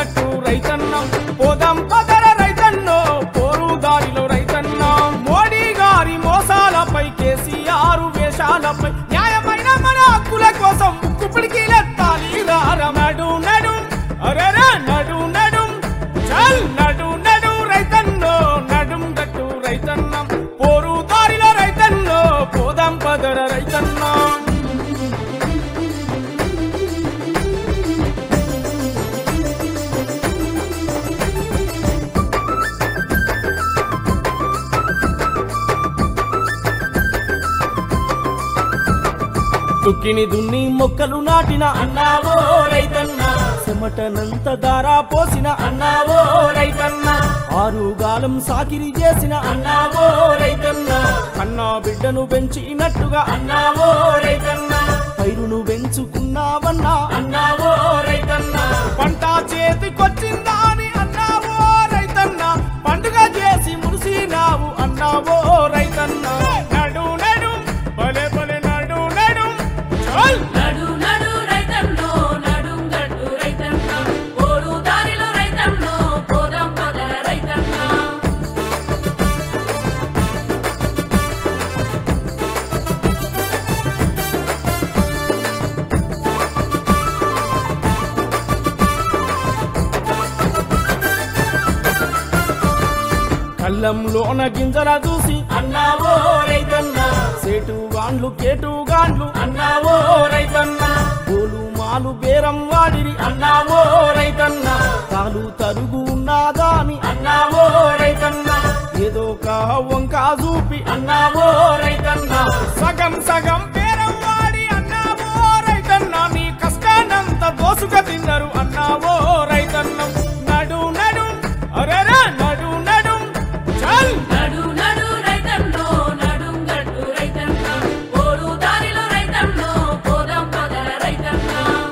గట్టు రైతన్నం పోదాం పదర రైతన్నో పోరు దారిలో రైతన్నం మోడీ గారి మోసాలపై కేసీఆర్ వేషాలపై న్యాయమైన మన హక్కుల కోసం ముక్కు పిడికిలెత్తాలి రార నడు నడు అరెరా నడు నడు చల్ నడు నడు రైతన్నో నడుం గట్టు రైతన్నం పోరు దారిలో రైతన్నో పోదాం పదర రైతన్నం దుక్కిని దున్ని మొక్కలు నాటిన అన్నావో రైతన్న చెమటనంత దారా పోసిన అన్నావో రైతన్న ఆరుగాలం సాకిరి చేసిన అన్నావో రైతన్న కన్నా బిడ్డను పెంచినట్టుగా అన్నావో రైతన్న పైరును పెంచుకున్నావన్నా అన్నావో రైతన్న పంట చేతికొచ్చిందా అని అన్నావో రైతన్న పండుగ చేసి మురిసినావు అన్నావో రైతన్న నడు నడు భలే భలే నడు నడు చల్ నడు నడు రైతన్నో నడుం గట్టు రైతన్న పోరు దారిలో రైతన్నో పోదాం పదర రైతన్న కళ్ళంలోన గింజల చూసి అన్నావో రైతన్న సేటు గాండ్లు కేటు గాండ్లు అన్నావో రైతన్న పూలు మాలు బేరం వాడిరి అన్నావో రైతన్న తాలు తరుగు ఉన్నదా అని అన్నావో రైతన్న ఏదో ఒక వంక చూపి అన్నావో రైతన్న సగం సగం బేరం వాడి అన్నావో రైతన్న నీ కష్టానంత దోసుక తిన్నారు అన్నావో రైతన్న నడు నడు అరెరా నడు నడు చల్ నడు నడు రైతన్నో నడుం గట్టు రైతన్న పోరు దారిలో రైతన్నో పోదాం పదర రైతన్న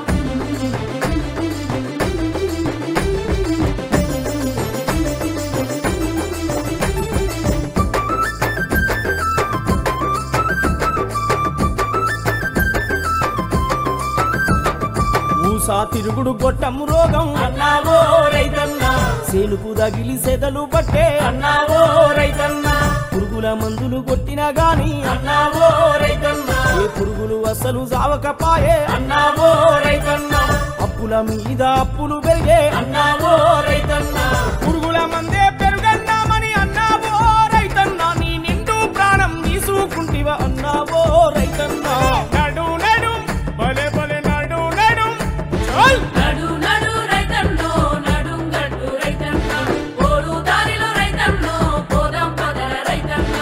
ఊసా తిరుగుడు గొట్టం రోగం అన్నావో రైతన్న సేనుకు తగిలి సెదలు పట్టే అన్నావో రైతన్న పురుగుల మందులు కొట్టినా గాని అన్నావో రైతన్న ఏ పురుగులు అసలు సావకపాయే అన్నావో రైతన్న అప్పుల మీద అప్పులు పెరిగే అన్నావో రైతన్న పురుగుల మందే పెరుగన్నామని అన్నావో రైతన్న నీ నిండు ప్రాణం తీసుకుంటివ అన్నావో రైతన్న నడు నడు భలే భలే నడు నడు చల్ నడు నడు రైతన్నో నడుం గట్టు రైతన్న పోరు దారిలో రైతన్నో పోదాం పదర రైతన్న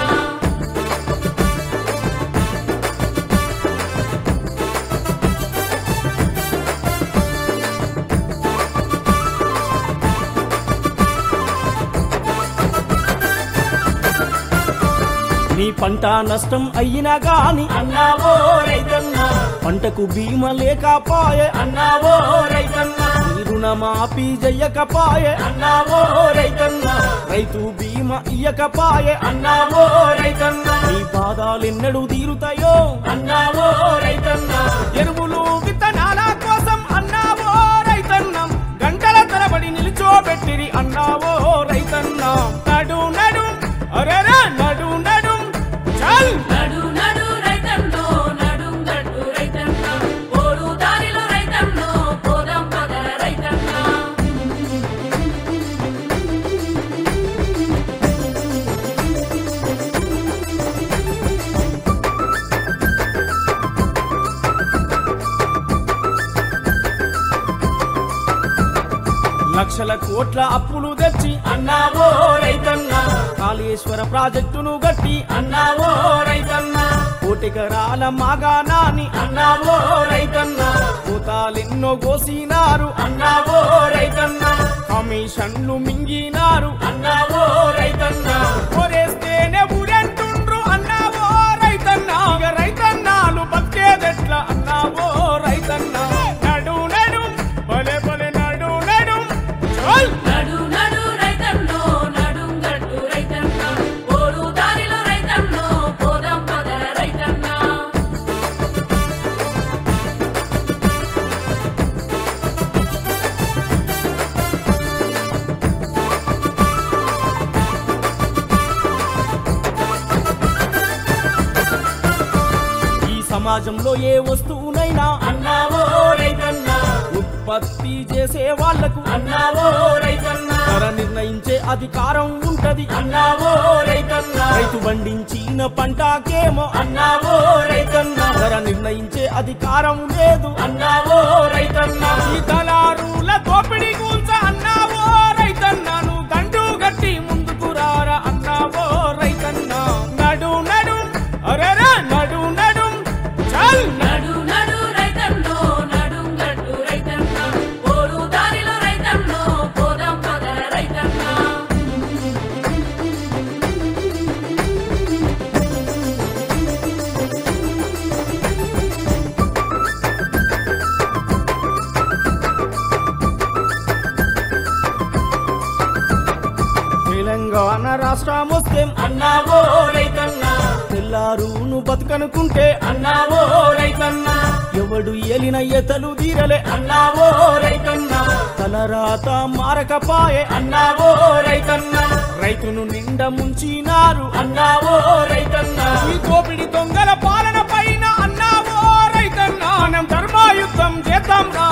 నీ పంట నష్టం అయినా గాని అన్నావో రైతన్న పంటకు బీమా లేకపాయే అన్నావో రైతన్న నీ రుణమాఫీ చెయ్యకపాయే అన్నావో రైతన్న రైతు బీమా ఇయ్యకపాయే అన్నావో రైతన్న నీ బాధాలెన్నడూ తీరుతాయో అన్నావో రైతన్న ఎరువులు విత్తనాల కోసం అన్నావో రైతన్న గంటల తరబడి నిల్చోబెట్టిరి అన్నావో రైతన్న నడు నడు అరెరా నడు నడు చల్ నడు నడు రైతన్నో నడుం గట్టు రైతన్న పోరు దారిలో రైతన్నో పోదాం పదర రైతన్న లక్షల కోట్ల అప్పులు తెచ్చి అన్నావో రైతన్న కాళేశ్వర ప్రాజెక్టును గట్టి అన్నావో రైతన్న కోటికరాల మాగానాని అన్నావో రైతన్న కోతాలెన్నో కోసినారు అన్నావో రైతన్న కమిషన్లు మింగినారు అన్నావో రైతన్న కొరేస్తేనే ఊరంటుండ్రు అన్నావో రైతన్న ఇక రైతన్నాలు బతికేదెట్లా అన్నావో రైతన్న నడు నడు భలే భలే నడు నడు చల్ నడు నడు రైతన్నో నడుం గట్టు రైతన్న పోరు దారిలో రైతన్నో పోదాం పదర రైతన్న సమాజంలో ఏ వస్తువునైనా అన్నావో రైతన్నా ఉత్పత్తి చేసే వాళ్లకు అన్నావో రైతన్నా ధర నిర్ణయించే అధికారం ఉంటది అన్నావో రైతన్నా రైతు పండించిన పంటకేమో అన్నావో రైతన్నా ధర నిర్ణయించే అధికారం లేదు అన్నావో రైతన్నా ఈ దళారుల దోపిడీ కూల్చ అన్నావో రైతన్నాను దండు గట్టి ముందుకు రారా అన్నావో రైతన్నా నడు నడు అరెరే నడు నడు చల్ నడు నడు రైతన్నో నడుంగట్టు రైతన్న పోరు దారిలో రైతన్నో పోదాం పదర రైతన్న తెలంగాణ రాష్ట్రం వస్తే అన్నావో రైతన్నా తెల్లారును బతుకనుకుంటే అన్నావో రైతన్నా ఎవడు ఏలిన ఎతలు తీరలే అన్నావో రైతన్నా తలరాత మారకపాయే అన్నావో రైతన్నా రైతును నిండ ముంచినారు అన్నావో రైతన్నా ఈ దోపిడి దొంగల పాలన పైన అన్నావో రైతన్నా మనం ధర్మాయుద్ధం చేద్దాం రా